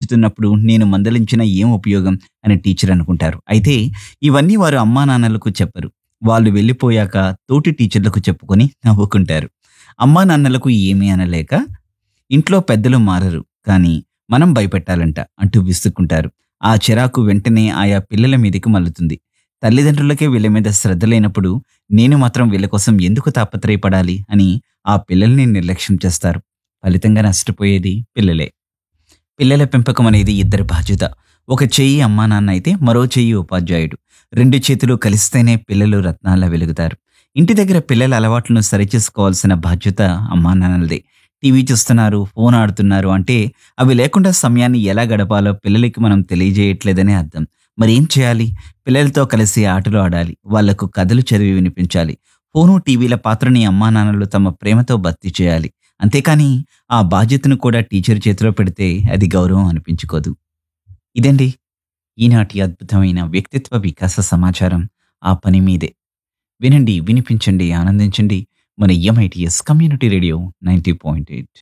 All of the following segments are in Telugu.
పెంచుతున్నప్పుడు నేను మందలించిన ఏం ఉపయోగం అని టీచర్ అనుకుంటారు అయితే ఇవన్నీ వారు అమ్మా నాన్నలకు చెప్పరు వాళ్ళు వెళ్ళిపోయాక తోటి టీచర్లకు చెప్పుకొని నవ్వుకుంటారు అమ్మా నాన్నలకు ఏమీ అనలేక ఇంట్లో పెద్దలు మారరు కానీ మనం భయపెట్టాలంట అంటూ విసుక్కుంటారు ఆ చిరాకు వెంటనే ఆయా పిల్లల మీదకి మల్లుతుంది తల్లిదండ్రులకే వీళ్ళ మీద శ్రద్ధ లేనప్పుడు నేను మాత్రం వీళ్ళ కోసం ఎందుకు తాపత్రయపడాలి అని ఆ పిల్లల్ని నిర్లక్ష్యం చేస్తారు ఫలితంగా నష్టపోయేది పిల్లలే పిల్లల పెంపకం అనేది ఇద్దరి బాధ్యత ఒక చెయ్యి అమ్మా నాన్న అయితే మరో చెయ్యి ఉపాధ్యాయుడు రెండు చేతులు కలిస్తేనే పిల్లలు రత్నాల్లా వెలుగుతారు ఇంటి దగ్గర పిల్లల అలవాట్లను సరిచేసుకోవాల్సిన బాధ్యత అమ్మా నాన్నలదే టీవీ చూస్తున్నారు ఫోన్ ఆడుతున్నారు అంటే అవి లేకుండా సమయాన్ని ఎలా గడపాలో పిల్లలకి మనం తెలియజేయట్లేదనే అర్థం మరి ఏం చేయాలి పిల్లలతో కలిసి ఆటలు ఆడాలి వాళ్లకు కథలు చదివి వినిపించాలి ఫోను టీవీల పాత్రని అమ్మా నాన్నలు తమ ప్రేమతో భర్తీ చేయాలి అంతేకాని ఆ బాధ్యతను కూడా టీచర్ చేతిలో పెడితే అది గౌరవం అనిపించుకోదు ఇదండి ఈనాటి అద్భుతమైన వ్యక్తిత్వ వికాస సమాచారం ఆ పని మీదే వినండి వినిపించండి ఆనందించండి మన MITS community radio ninety point eight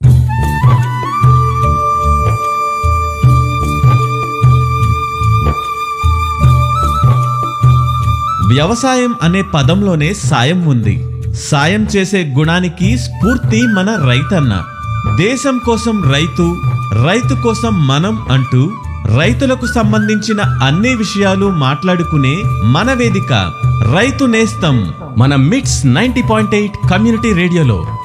వ్యవసాయం అనే పదంలోనే సాయం ఉంది సాయం చేసే గుణానికి స్ఫూర్తి మన రైతన్న దేశం కోసం రైతు రైతు కోసం మనం అంటూ రైతులకు సంబంధించిన అన్ని విషయాలు మాట్లాడుకునే మన వేదిక రైతు నేస్తం మన మిట్స్ నైంటీ పాయింట్ ఎయిట్ కమ్యూనిటీ రేడియోలో